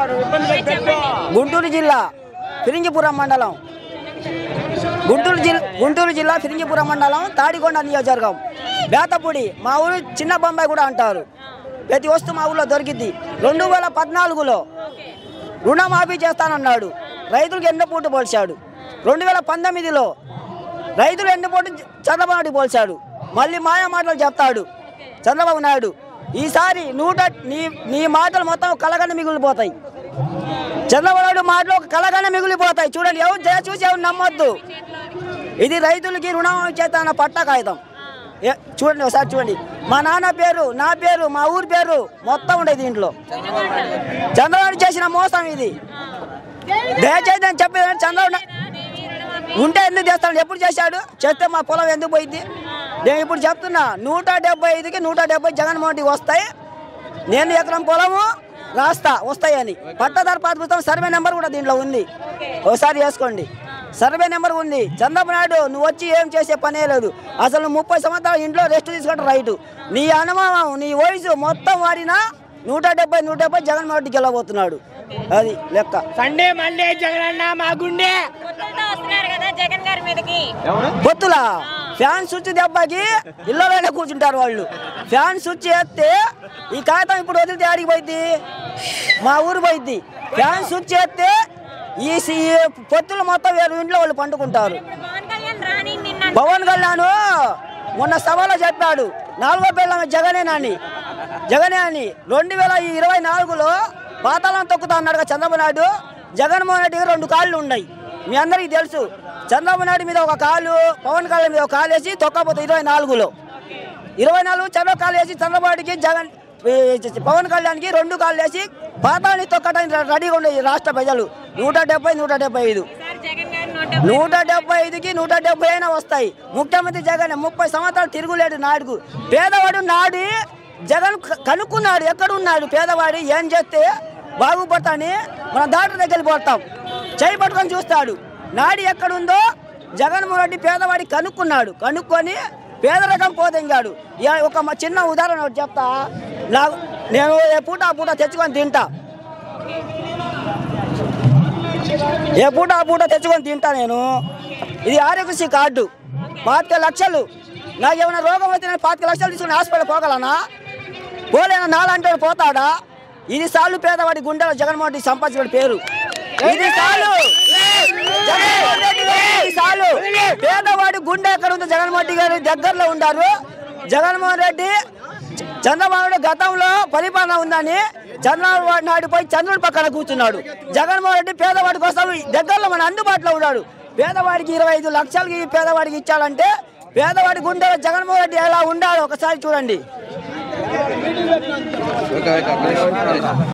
గుంటూరు జిల్లా ఫిరింగిపురం మండలం గుంటూరు జిల్లా గుంటూరు జిల్లా ఫిరింగిపురం మండలం తాడికొండ నియోజకవర్గం బేతపూడి మా ఊరు చిన్న బొంబాయి కూడా అంటారు ప్రతి వస్తువు మా ఊళ్ళో దొరికింది రెండు వేల పద్నాలుగులో రుణమాఫీ చేస్తానన్నాడు రైతులకు ఎండపూట పోల్చాడు రెండు వేల పంతొమ్మిదిలో రైతులు ఎండపూట చంద్రబాబు నాయుడు పోల్చాడు మళ్ళీ మాయా మాటలు చెప్తాడు చంద్రబాబు నాయుడు ఈసారి నూట నీ నీ మాటలు మొత్తం కలగన మిగిలిపోతాయి చంద్రబాబు నాయుడు మాటలు ఒక కలగన మిగిలిపోతాయి చూడండి ఎవరు దయ చూసి ఎవరు నమ్మొద్దు ఇది రైతులకి రుణం చేత పట్టా కాగితం ఏ- చూడండి ఒకసారి చూడండి మా నాన్న పేరు నా పేరు మా ఊరి పేరు మొత్తం ఉండేది దీంట్లో చంద్రబాబు చేసిన మోసం ఇది దయచేసి నేను చెప్పేది చంద్రబాబు నా- ఉంటే ఎందుకు చేస్తాడు ఎప్పుడు చేశాడు చేస్తే మా పొలం ఎందుకు పోయింది నేను ఇప్పుడు చెప్తున్నా నూట డెబ్బై ఐదుకి నూట డెబ్బై జగన్మోహన్ రెడ్డి వస్తాయి నేను ఎకరం పొలము రాస్తా వస్తాయని పట్టదారు పాత పుస్తకం సర్వే నెంబర్ కూడా దీంట్లో ఉంది ఒకసారి వేసుకోండి సర్వే నెంబర్ ఉంది చంద్రబాబు నాయుడు నువ్వు వచ్చి ఏం చేసే పనే లేదు అసలు నువ్వు ముప్పై సంవత్సరాలు ఇంట్లో రెస్ట్ తీసుకోవడం రైటు నీ అనుమానం నీ వయసు మొత్తం వాడినా నూట డెబ్బై నూట డెబ్బై జగన్మోహన్ రెడ్డి గెలవబోతున్నాడు అది లెక్క సండే మండే జగనన్న మా గుండె పొత్తులతో వస్తున్నారు కదా జగన్ గారి మీదకి పొత్తులా ఫ్యాన్ స్విచ్ దెబ్బకి ఇళ్ళలోనే కూర్చుంటారు వాళ్ళు ఫ్యాన్ స్విచ్ వేస్తే ఈ కాగితం ఇప్పుడు వదిలితే ఆడికి పోయింది మా ఊరు పోయింది ఫ్యాన్ స్విచ్ వేస్తే ఈ సి- ఈ పొత్తులు మొత్తం వేరు ఇంట్లో వాళ్ళు పండుకుంటారు ఇప్పుడు పవన్ కళ్యాణ్ రాని నిన్న పవన్ కళ్యాణ్ మొన్న సభలో చెప్పాడు నాలుగో పిల్లల జగనే నాని జగనే అని రెండు వేల ఇరవై నాలుగులో పాతాళం తొక్కుతా అన్నాడు కదా చంద్రబాబు నాయుడు జగన్మోహన్ రెడ్డికి రెండు కాళ్ళు ఉన్నాయి మీ అందరికీ తెలుసు చంద్రబాబు నాయుడు మీద ఒక కాలు పవన్ కళ్యాణ్ మీద ఒక కాలు వేసి తొక్కపోతే ఇరవై నాలుగులో ఇరవై నాలుగు చంద్ర కాలు వేసి చంద్రబాబు నాయుడుకి జగన్ ఈ పవన్ కళ్యాణ్కి రెండు కాళ్ళు వేసి పాతాళాన్ని తొక్కడానికి రెడీగా ఉండే ఈ రాష్ట్ర ప్రజలు నూట డెబ్బై నూట డెబ్బై ఐదు ఈసారి జగన్ గారి నోట నూట డెబ్బై ఐదుకి నూట డెబ్బై అయినా వస్తాయి ముఖ్యమంత్రి జగన్ ముప్పై సంవత్సరాలు తిరుగులేడు నాడుకు పేదవాడు నాడి జగన్ క- కనుక్కున్నాడు ఎక్కడున్నాడు పేదవాడు ఏం చేస్తే బాగుపడతాని మనం డాక్టర్ దగ్గరికి పోతాం చేయి పట్టుకొని చూస్తాడు నాడి ఎక్కడుందో జగన్మోహన్ రెడ్డి పేదవాడి కనుక్కున్నాడు కనుక్కొని పేదరికం పోదెంగాడు ఇక ఒక మ- చిన్న ఉదాహరణ ఒకటి చెప్తా నాకు నేను ఏ పూట ఆ పూట తెచ్చుకొని తింటా ఏ పూట ఆ పూట తెచ్చుకొని తింటా నేను ఇది ఆరోగ్యశ్రీ కార్డు పాతిక లక్షలు నాకు ఏమైనా రోగం వస్తే నేను పాతిక లక్షలు తీసుకుని హాస్పిటల్ పోగలనా పోలేనా నాలంటే పోతాడా ఇది సాలు పేదవాడి గుండెలో జగన్మోహన్ రెడ్డి సంపాదించిన పేరు ఇది సాలు జగన్మోహన్ రెడ్డి గారు ఇది సాలు పేదవాడి గుండె ఎక్కడ ఉందో జగన్మోహన్ రెడ్డి గారి దగ్గరలో ఉండారు జగన్మోహన్ రెడ్డి చ- చంద్రబాబు నాయుడు గతంలో పరిపాలన ఉందని చంద్రబాబు నాయుడు పోయి చంద్రుడి పక్కన కూర్చున్నాడు జగన్మోహన్ రెడ్డి పేదవాడి కోసం దగ్గరలో మన అందుబాటులో ఉన్నాడు పేదవాడికి ఇరవై ఐదు లక్షలకి ఈ పేదవాడికి ఇచ్చాడంటే పేదవాడి గుండెలో జగన్మోహన్ రెడ్డి ఎలా ఉండాలో ఒకసారి చూడండి